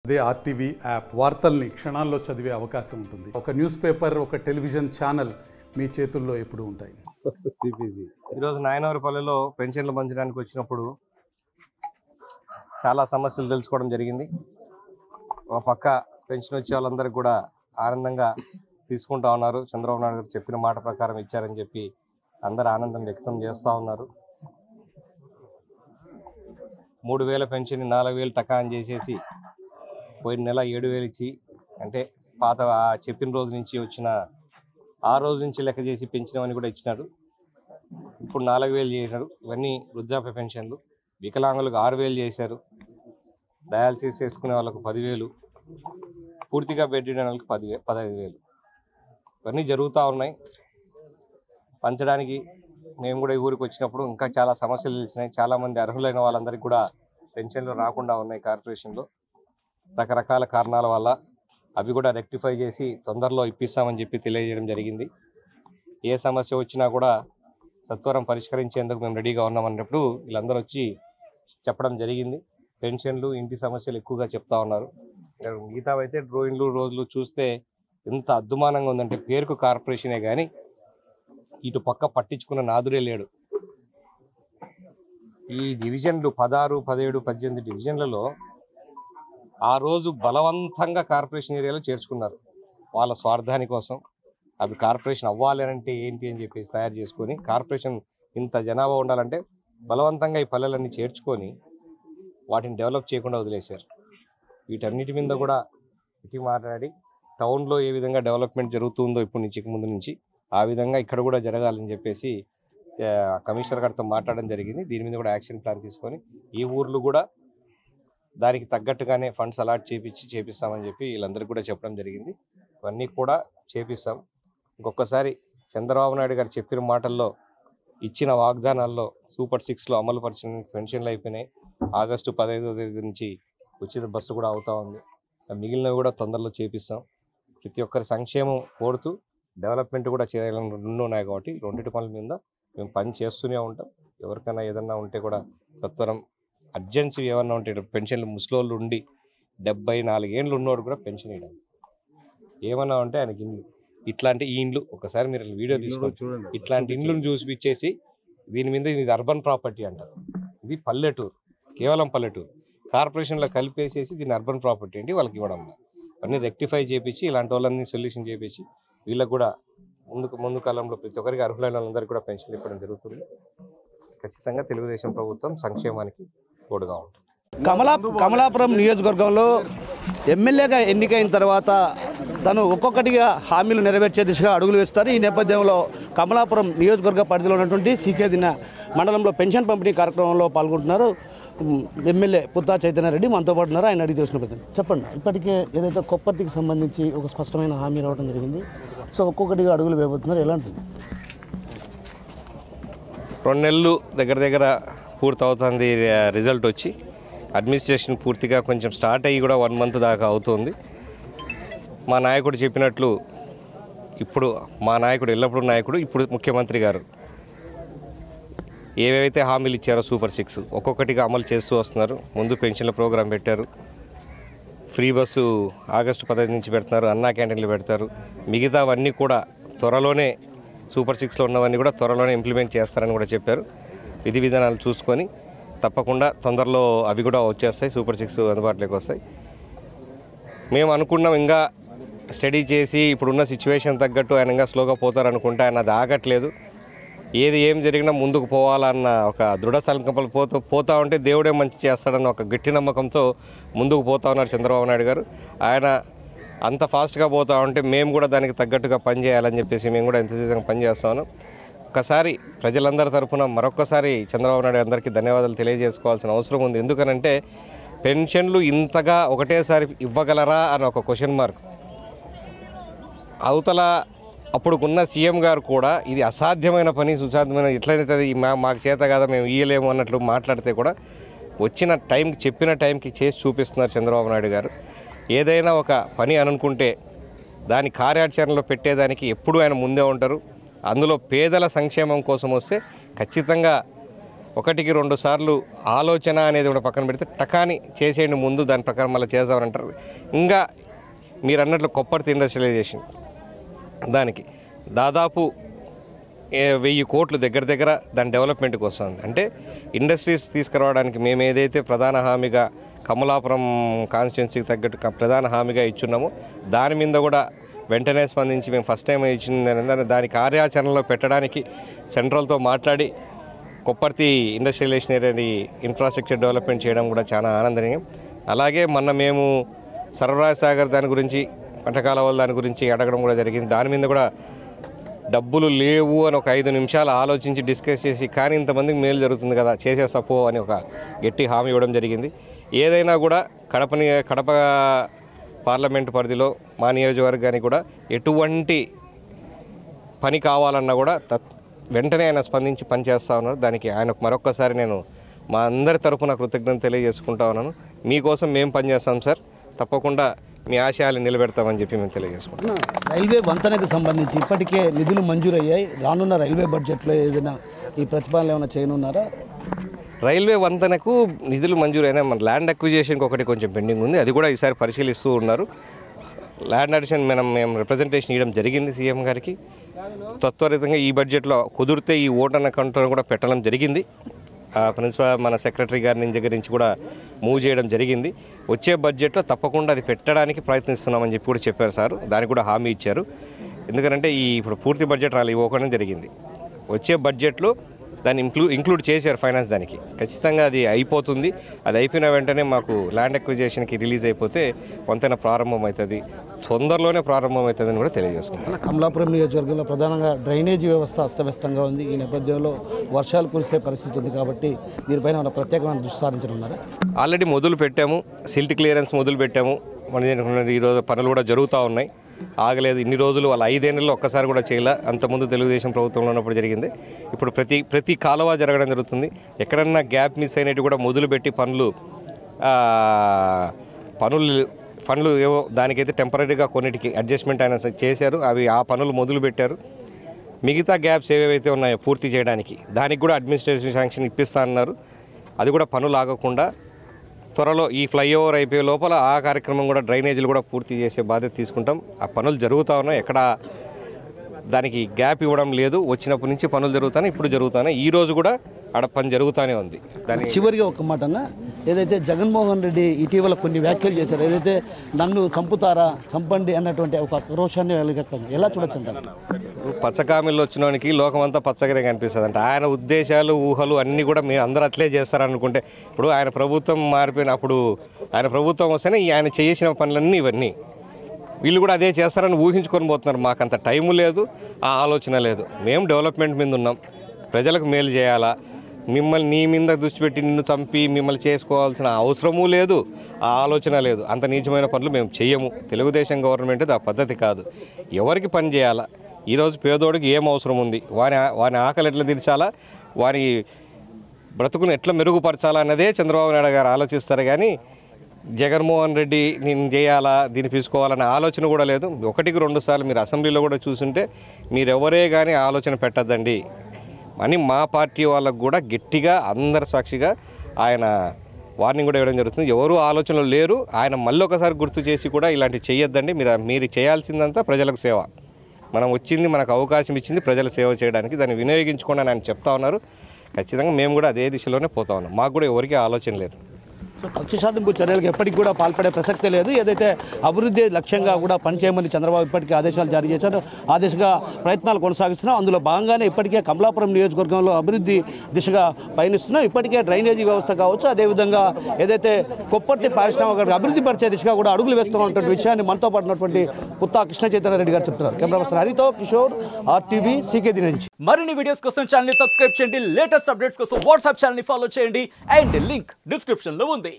అదే RTV app వార్తల్ని క్షణాల్లో చదివే అవకాశం ఉంటుంది ఒక న్యూస్ పేపర్ ఒక టెలివిజన్ ఛానల్ మీ చేతుల్లో ఎప్పుడూ ఉంటాయి సిపిసి ఈరోజు నాయనవరపల్లిలో పెన్షన్లు పంచడానికి వచ్చినప్పుడు చాలా సమస్యలు తెలుసుకోవడం జరిగింది ఒక పక్క పెన్షన్ వచ్చే వాళ్ళందరికీ కూడా ఆనందంగా తీసుకుంటా ఉన్నారు చంద్రబాబు నాయుడు గారు చెప్పిన మాట ప్రకారం ఇచ్చారని చెప్పి అందరు ఆనందం వ్యక్తం చేస్తూ ఉన్నారు మూడు వేల పెన్షన్ నాలుగు వేలు టకా అని చేసేసి పోయిన నెల ఏడు వేలు ఇచ్చి అంటే పాత ఆ చెప్పిన రోజు నుంచి వచ్చిన ఆ రోజు నుంచి లెక్క చేసి పెంచినవని కూడా ఇచ్చినారు ఇప్పుడు నాలుగు వేలు చేశారు ఇవన్నీ వృద్ధాప్య పెన్షన్లు వికలాంగులకు ఆరు వేలు చేశారు డయాలసిస్ చేసుకునే వాళ్ళకు పదివేలు పూర్తిగా బెడ్ ఉన్న వాళ్ళకి పదివే పదహైదు వేలు ఇవన్నీ జరుగుతూ ఉన్నాయి పంచడానికి మేము కూడా ఈ ఊరికి వచ్చినప్పుడు ఇంకా చాలా సమస్యలు తెలిసినాయి చాలామంది అర్హులైన వాళ్ళందరికీ కూడా పెన్షన్లు రాకుండా ఉన్నాయి కార్పొరేషన్లో రకరకాల కారణాల వల్ల అవి కూడా రెక్టిఫై చేసి తొందరలో ఇప్పిస్తామని చెప్పి తెలియజేయడం జరిగింది ఏ సమస్య వచ్చినా కూడా సత్వరం పరిష్కరించేందుకు మేము రెడీగా ఉన్నామన్నప్పుడు వీళ్ళందరూ వచ్చి చెప్పడం జరిగింది పెన్షన్లు ఇంటి సమస్యలు ఎక్కువగా చెప్తా ఉన్నారు ఇంకా మిగతావైతే డ్రోయింగ్లు రోజులు చూస్తే ఎంత అద్దుమానంగా ఉందంటే పేరుకు కార్పొరేషనే కానీ ఇటు పక్క పట్టించుకున్న నాదురే లేడు ఈ డివిజన్లు పదహారు పదిహేడు పద్దెనిమిది డివిజన్లలో ఆ రోజు బలవంతంగా కార్పొరేషన్ ఏరియాలో చేర్చుకున్నారు వాళ్ళ స్వార్థాని కోసం అవి కార్పొరేషన్ అవ్వాలి అని అంటే ఏంటి అని చెప్పేసి తయారు చేసుకొని కార్పొరేషన్ ఇంత జనాభా ఉండాలంటే బలవంతంగా ఈ పల్లెలన్నీ చేర్చుకొని వాటిని డెవలప్ చేయకుండా వదిలేశారు వీటన్నిటి మీద కూడా ఇటు మాట్లాడి టౌన్లో ఏ విధంగా డెవలప్మెంట్ జరుగుతుందో ఇప్పుడు నుంచి ఇక ముందు నుంచి ఆ విధంగా ఇక్కడ కూడా జరగాలని చెప్పేసి ఆ, కమిషనర్ గారితో మాట్లాడడం జరిగింది దీని మీద కూడా యాక్షన్ ప్లాన్ తీసుకొని ఈ ఊర్లు కూడా దానికి తగ్గట్టుగానే ఫండ్స్ అలాట్ చేపించి చేపిస్తామని చెప్పి వీళ్ళందరికీ కూడా చెప్పడం జరిగింది ఇవన్నీ కూడా చేపిస్తాం ఇంకొకసారి చంద్రబాబు నాయుడు గారు చెప్పిన మాటల్లో ఇచ్చిన వాగ్దానాల్లో సూపర్ సిక్స్లో అమలు పరిచిన పెన్షన్లు అయిపోయినాయి ఆగస్టు పదహైదో తేదీ నుంచి ఉచిత బస్సు కూడా అవుతా ఉంది మిగిలినవి కూడా తొందరలో చేపిస్తాం ప్రతి ఒక్కరి సంక్షేమం కోరుతూ డెవలప్మెంట్ కూడా చేయాలని రెండు ఉన్నాయి కాబట్టి రెండింటి పనుల మీద మేము పని చేస్తూనే ఉంటాం ఎవరికైనా ఏదన్నా ఉంటే కూడా సత్వరం అర్జెన్సీ ఏమన్నా ఉంటే ఇప్పుడు పెన్షన్లు ముసలోళ్ళు ఉండి డెబ్బై నాలుగేళ్ళు ఉన్నోడు కూడా పెన్షన్ ఇవ్వడం ఏమన్నా ఉంటే ఆయనకి ఇండ్లు ఇట్లాంటి ఈ ఇండ్లు ఒకసారి మీరు వీడియో తీసుకోవచ్చు ఇట్లాంటి ఇండ్లను చూసిపిచ్చేసి దీని మీద ఇది అర్బన్ ప్రాపర్టీ అంటారు ఇది పల్లెటూరు కేవలం పల్లెటూరు కార్పొరేషన్లో కలిపేసేసి దీన్ని అర్బన్ ప్రాపర్టీ అంటే వాళ్ళకి ఇవ్వడం అన్నీ రెక్టిఫై చేపించి ఇలాంటి వాళ్ళని సొల్యూషన్ చేపించి వీళ్ళకి కూడా ముందుకు ముందు కాలంలో ప్రతి ఒక్కరికి అర్హులైన వాళ్ళందరికీ కూడా పెన్షన్లు ఇవ్వడం జరుగుతుంది ఖచ్చితంగా తెలుగుదేశం ప్రభుత్వం సంక్షేమానికి తోడుగా ఉంటుంది కమలా కమలాపురం నియోజకవర్గంలో ఎమ్మెల్యేగా ఎన్నికైన తర్వాత తను ఒక్కొక్కటిగా హామీలు నెరవేర్చే దిశగా అడుగులు వేస్తారు ఈ నేపథ్యంలో కమలాపురం నియోజకవర్గ పరిధిలో ఉన్నటువంటి సీకే దిన మండలంలో పెన్షన్ పంపిణీ కార్యక్రమంలో పాల్గొంటున్నారు ఉమ్, ఎమ్మెల్యే పుత్తా చైతన్య రెడ్డి మనతో పాటు ఉన్నారు ఆయన అడిగి తెలిసిన ప్రతి చెప్పండి ఇప్పటికే ఏదైతే కొప్పర్తికి సంబంధించి ఒక స్పష్టమైన హామీ రావడం జరిగింది సో ఒక్కొక్కటిగా అడుగులు వేయబోతున్నారు ఎలాంటిది రెండు నెలలు దగ్గర దగ్గర పూర్తవుతుంది రిజల్ట్ వచ్చి అడ్మినిస్ట్రేషన్ పూర్తిగా కొంచెం స్టార్ట్ అయ్యి కూడా వన్ మంత్ దాకా అవుతుంది మా నాయకుడు చెప్పినట్లు ఇప్పుడు మా నాయకుడు ఎల్లప్పుడూ నాయకుడు ఇప్పుడు ముఖ్యమంత్రి గారు ఏవైతే హామీలు ఇచ్చారో సూపర్ సిక్స్ ఒక్కొక్కటిగా అమలు చేస్తూ వస్తున్నారు ముందు పెన్షన్ల ప్రోగ్రాం పెట్టారు ఫ్రీ బస్సు ఆగస్టు పదహైదు నుంచి పెడుతున్నారు అన్నా క్యాంటీన్లు పెడతారు మిగతావన్నీ కూడా త్వరలోనే సూపర్ సిక్స్లో ఉన్నవన్నీ కూడా త్వరలోనే ఇంప్లిమెంట్ చేస్తారని కూడా చెప్పారు విధి విధానాలు చూసుకొని తప్పకుండా తొందరలో అవి కూడా వచ్చేస్తాయి సూపర్ సిక్స్ అందుబాటులోకి వస్తాయి మేము అనుకున్నాం ఇంకా స్టడీ చేసి ఇప్పుడున్న సిచ్యువేషన్ తగ్గట్టు ఆయన ఇంకా స్లోగా పోతారనుకుంటే ఆయన అది ఆగట్లేదు ఏది ఏం జరిగినా ముందుకు పోవాలన్న ఒక దృఢ సంకల్పం పోతూ పోతా ఉంటే దేవుడే మంచి చేస్తాడన్న ఒక గట్టి నమ్మకంతో ముందుకు పోతా ఉన్నారు చంద్రబాబు నాయుడు గారు ఆయన అంత ఫాస్ట్గా పోతా ఉంటే మేము కూడా దానికి తగ్గట్టుగా పనిచేయాలని చెప్పేసి మేము కూడా ఎంతసేపు పనిచేస్తాము ఒకసారి ప్రజలందరి తరఫున మరొకసారి చంద్రబాబు నాయుడు అందరికీ ధన్యవాదాలు తెలియజేసుకోవాల్సిన అవసరం ఉంది ఎందుకనంటే పెన్షన్లు ఇంతగా ఒకటేసారి ఇవ్వగలరా అని ఒక క్వశ్చన్ మార్క్ అవతల అప్పుడుకున్న సీఎం గారు కూడా ఇది అసాధ్యమైన పని సుసాధ్యమైన ఎట్లయితే అది మా మాకు చేత కదా మేము ఇయ్యలేము అన్నట్లు మాట్లాడితే కూడా వచ్చిన టైంకి చెప్పిన టైంకి చేసి చూపిస్తున్నారు చంద్రబాబు నాయుడు గారు ఏదైనా ఒక పని అని అనుకుంటే దాని కార్యాచరణలో పెట్టేదానికి ఎప్పుడూ ఆయన ముందే ఉంటారు అందులో పేదల సంక్షేమం కోసం వస్తే ఖచ్చితంగా ఒకటికి రెండు సార్లు ఆలోచన అనేది కూడా పక్కన పెడితే టకాని చేసేయండి ముందు దాని ప్రకారం మళ్ళీ చేద్దామని అంటారు ఇంకా మీరు అన్నట్లు కొప్పర్తి ఇండస్ట్రియలైజేషన్ దానికి దాదాపు ఏ వెయ్యి కోట్లు దగ్గర దగ్గర దాని డెవలప్మెంట్కి వస్తుంది అంటే ఇండస్ట్రీస్ తీసుకురావడానికి మేము ఏదైతే ప్రధాన హామీగా కమలాపురం కాన్స్టిట్యున్సీకి తగ్గట్టు క- ప్రధాన హామీగా ఇచ్చున్నామో దాని మీద కూడా వెంటనే స్పందించి మేము ఫస్ట్ టైం ఇచ్చింది ఏంటంటే దాని కార్యాచరణలో పెట్టడానికి సెంట్రల్తో మాట్లాడి కొప్పర్తి ఇండస్ట్రియలైజేషన్ ఏరియాని ఇన్ఫ్రాస్ట్రక్చర్ డెవలప్మెంట్ చేయడం కూడా చాలా ఆనందనీయం అలాగే మొన్న మేము సర్వరాజ్ సాగర్ దాని గురించి పంటకాలవల దాని గురించి అడగడం కూడా జరిగింది దాని మీద కూడా డబ్బులు లేవు అని ఒక ఐదు నిమిషాలు ఆలోచించి డిస్కస్ చేసి కానీ ఇంతమందికి మేలు జరుగుతుంది కదా చేసేసపో అని ఒక గట్టి హామీ ఇవ్వడం జరిగింది ఏదైనా కూడా కడపని కడప పార్లమెంట్ పరిధిలో మా నియోజకవర్గానికి కూడా ఎటువంటి పని కావాలన్నా కూడా తత్ వెంటనే ఆయన స్పందించి పని చేస్తా ఉన్నారు దానికి ఆయనకు మరొక్కసారి నేను మా అందరి తరపున కృతజ్ఞత తెలియజేసుకుంటా ఉన్నాను మీకోసం మేము పనిచేస్తాం సార్ తప్పకుండా మీ ఆశయాలు నిలబెడతామని చెప్పి మేము తెలియజేసుకుంటాం రైల్వే వంతెనకు సంబంధించి ఇప్పటికే నిధులు మంజూరయ్యాయి రానున్న రైల్వే బడ్జెట్లో ఏదైనా ఈ ప్రతిపాదనలు ఏమైనా చేయనున్నారా రైల్వే వంతెనకు నిధులు మంజూరైన మన ల్యాండ్ అక్విజిషన్కి ఒకటి కొంచెం పెండింగ్ ఉంది అది కూడా ఈసారి పరిశీలిస్తూ ఉన్నారు ల్యాండ్ అడిషన్ మనం మేము రిప్రజెంటేషన్ ఇవ్వడం జరిగింది సీఎం గారికి తత్వరితంగా ఈ బడ్జెట్లో కుదిరితే ఈ ఓటన్న కౌంటర్ కూడా పెట్టడం జరిగింది ఆ ప్రిన్సిపల్ మన సెక్రటరీ గారి నుంచి దగ్గర నుంచి కూడా మూవ్ చేయడం జరిగింది వచ్చే బడ్జెట్లో తప్పకుండా అది పెట్టడానికి ప్రయత్నిస్తున్నామని చెప్పి కూడా చెప్పారు సార్ దానికి కూడా హామీ ఇచ్చారు ఎందుకంటే ఈ ఇప్పుడు పూర్తి బడ్జెట్ రాలి ఇవ్వకుండా జరిగింది వచ్చే బడ్జెట్లో దాన్ని ఇంక్లూ ఇంక్లూడ్ చేశారు ఫైనాన్స్ దానికి ఖచ్చితంగా అది అయిపోతుంది అది అయిపోయిన వెంటనే మాకు ల్యాండ్ అక్విజిషన్కి రిలీజ్ అయిపోతే వంతెన ప్రారంభం అవుతుంది తొందరలోనే ప్రారంభం అవుతుందని కూడా తెలియజేసుకుంటాం కమలాపురం నియోజకవర్గంలో ప్రధానంగా డ్రైనేజీ వ్యవస్థ అస్తవ్యస్తంగా ఉంది ఈ నేపథ్యంలో వర్షాలు కురిసే పరిస్థితి ఉంది కాబట్టి దీనిపైన ఏమైనా ప్రత్యేకమైన దృష్టి సారించనున్నారా ఆల్రెడీ మొదలు పెట్టాము సిల్ట్ క్లియరెన్స్ మొదలు పెట్టాము మన ఈరోజు పనులు కూడా జరుగుతూ ఉన్నాయి ఆగలేదు ఇన్ని రోజులు వాళ్ళ ఐదేళ్లలో ఒక్కసారి కూడా చేయలే అంతకుముందు తెలుగుదేశం ప్రభుత్వంలో ఉన్నప్పుడు జరిగింది ఇప్పుడు ప్రతి ప్రతి కాలువ జరగడం జరుగుతుంది ఎక్కడన్నా గ్యాప్ మిస్ అయినట్టు కూడా మొదలుపెట్టి పనులు ఆ, పనులు పనులు ఏవో దానికైతే టెంపరీగా కొన్నిటికి అడ్జస్ట్మెంట్ అయినా సరే చేశారు అవి ఆ పనులు మొదలు పెట్టారు మిగతా గ్యాప్స్ ఏవేవైతే ఉన్నాయో పూర్తి చేయడానికి దానికి కూడా అడ్మినిస్ట్రేషన్ శాంక్షన్ ఇప్పిస్తా అన్నారు అది కూడా పనులు ఆగకుండా త్వరలో ఈ ఫ్లైఓవర్ అయిపోయే లోపల ఆ కార్యక్రమం కూడా డ్రైనేజీలు కూడా పూర్తి చేసే బాధ్యత తీసుకుంటాం ఆ పనులు జరుగుతూ ఉన్నాయి ఎక్కడ దానికి గ్యాప్ ఇవ్వడం లేదు వచ్చినప్పటి నుంచి పనులు జరుగుతున్నాయి ఇప్పుడు జరుగుతున్నాయి ఈ రోజు కూడా ఆడ పని జరుగుతూనే ఉంది దాని చివరిగా ఒక మాట అన్న ఏదైతే జగన్మోహన్ రెడ్డి ఇటీవల కొన్ని వ్యాఖ్యలు చేశారు ఏదైతే నన్ను చంపుతారా చంపండి అన్నటువంటి ఒక ఆక్రోశాన్ని వెలగెత్తాను ఎలా చూడొచ్చు అంటారు పచ్చకామిల్లో వచ్చినోనికి లోకమంతా పచ్చగానే కనిపిస్తుంది అంటే ఆయన ఉద్దేశాలు ఊహలు అన్నీ కూడా మీరు అందరూ అట్లే చేస్తారనుకుంటే ఇప్పుడు ఆయన ప్రభుత్వం మారిపోయినప్పుడు ఆయన ప్రభుత్వం వస్తేనే ఈ ఆయన చేసిన పనులన్నీ ఇవన్నీ వీళ్ళు కూడా అదే చేస్తారని ఊహించుకొని పోతున్నారు మాకు అంత టైము లేదు ఆ ఆలోచన లేదు మేము డెవలప్మెంట్ మీద ఉన్నాం ప్రజలకు మేలు చేయాలా మిమ్మల్ని నీ మీద దృష్టి పెట్టి నిన్ను చంపి మిమ్మల్ని చేసుకోవాల్సిన అవసరమూ లేదు ఆ ఆలోచన లేదు అంత నీచమైన పనులు మేము చెయ్యము తెలుగుదేశం గవర్నమెంట్ ఆ పద్ధతి కాదు ఎవరికి పని చేయాలా ఈరోజు పేదోడికి ఏం అవసరం ఉంది వాని వాని ఆకలి ఎట్లా తీర్చాలా వాని బ్రతుకును ఎట్లా మెరుగుపరచాలా అన్నదే చంద్రబాబు నాయుడు గారు ఆలోచిస్తారు కానీ జగన్మోహన్ రెడ్డి నేను చేయాలా దీన్ని తీసుకోవాలనే ఆలోచన కూడా లేదు ఒకటికి రెండు సార్లు మీరు అసెంబ్లీలో కూడా చూసుంటే మీరు ఎవరే కానీ ఆలోచన పెట్టద్దండి అని మా పార్టీ వాళ్ళకు కూడా గట్టిగా అందరి సాక్షిగా ఆయన వార్నింగ్ కూడా ఇవ్వడం జరుగుతుంది ఎవరు ఆలోచనలు లేరు ఆయన మళ్ళీ ఒకసారి గుర్తు చేసి కూడా ఇలాంటివి చేయొద్దండి మీరు మీరు చేయాల్సిందంతా ప్రజలకు సేవ మనం వచ్చింది మనకు అవకాశం ఇచ్చింది ప్రజల సేవ చేయడానికి దాన్ని వినియోగించుకోండి అని ఆయన చెప్తా ఉన్నారు ఖచ్చితంగా మేము కూడా అదే దిశలోనే పోతా ఉన్నాం మాకు కూడా ఎవరికీ ఆలోచన లేదు సో కక్ష సాధింపు చర్యలకు ఎప్పటికి కూడా పాల్పడే ప్రసక్తే లేదు ఏదైతే అభివృద్ధి లక్ష్యంగా కూడా పనిచేయమని చంద్రబాబు ఇప్పటికే ఆదేశాలు జారీ చేశారు ఆ దిశగా ప్రయత్నాలు కొనసాగిస్తున్నాం అందులో భాగంగానే ఇప్పటికే కమలాపురం నియోజకవర్గంలో అభివృద్ధి దిశగా పయనిస్తున్నాం ఇప్పటికే డ్రైనేజీ వ్యవస్థ కావచ్చు అదేవిధంగా ఏదైతే కొప్పర్తి పారిశ్రామిక అభివృద్ధి పరిచే దిశగా కూడా అడుగులు వేస్తున్నటువంటి విషయాన్ని మనతో పడినటువంటి పుత్తా కృష్ణ చైతన్య రెడ్డి గారు చెప్తున్నారు కెమెరా పర్సన్ హరితో కిషోర్ ఆర్టీవీ సీకేది నుంచి మరిన్ని వీడియోస్ కోసం ఛానల్ ని సబ్స్క్రైబ్ చేయండి లేటెస్ట్ అప్డేట్స్ కోసం వాట్సాప్ ఛానల్ ని ఫాలో చేయండి అండ్ లింక్ డిస్క్రిప్షన్ లో ఉంది